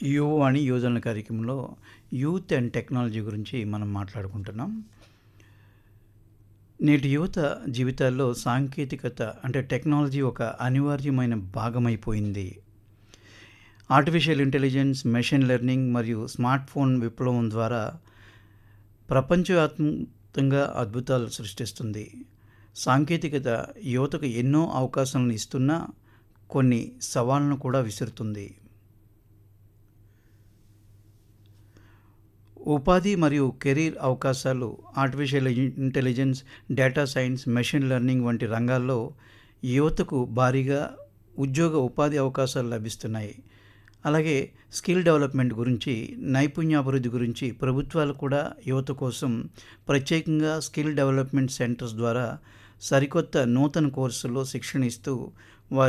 యువవాణి యోజనల కార్యక్రమంలో youth and technology గురించి మనం మాట్లాడుకుంటున్నాం నేటి యువత జీవితాల్లో సాంకేతికత అంటే టెక్నాలజీ ఒక అనివార్యమైన భాగమైపోయింది ఆర్టిఫిషియల్ ఇంటెలిజెన్స్ మెషిన్ లెర్నింగ్ మరియు స్మార్ట్ ఫోన్ విప్లవం ద్వారా ప్రపంచవ్యాప్తంగా అద్భుతాలు సృష్టిస్తుంది సాంకేతికత యువతకు ఎన్నో అవకాశాలను ఇస్తున్నా కొన్ని సవాళ్ళను కూడా విసురుతుంది ఉపాధి మరియు కెరీర్ అవకాశాలు artificial intelligence data science machine learning వంటి రంగాల్లో యువతకు భారీగా ఉద్యోగ ఉపాధి అవకాశాలు లభిస్తున్నాయి అలాగే స్కిల్ డెవలప్మెంట్ గురించి నైపుణ్యాభివృద్ధి గురించి ప్రభుత్వాలు కూడా యువత కోసం ప్రత్యేకంగా స్కిల్ డెవలప్మెంట్ సెంటర్స్ ద్వారా సరికొత్త నూతన కోర్సుల్లో శిక్షణ ఇస్తూ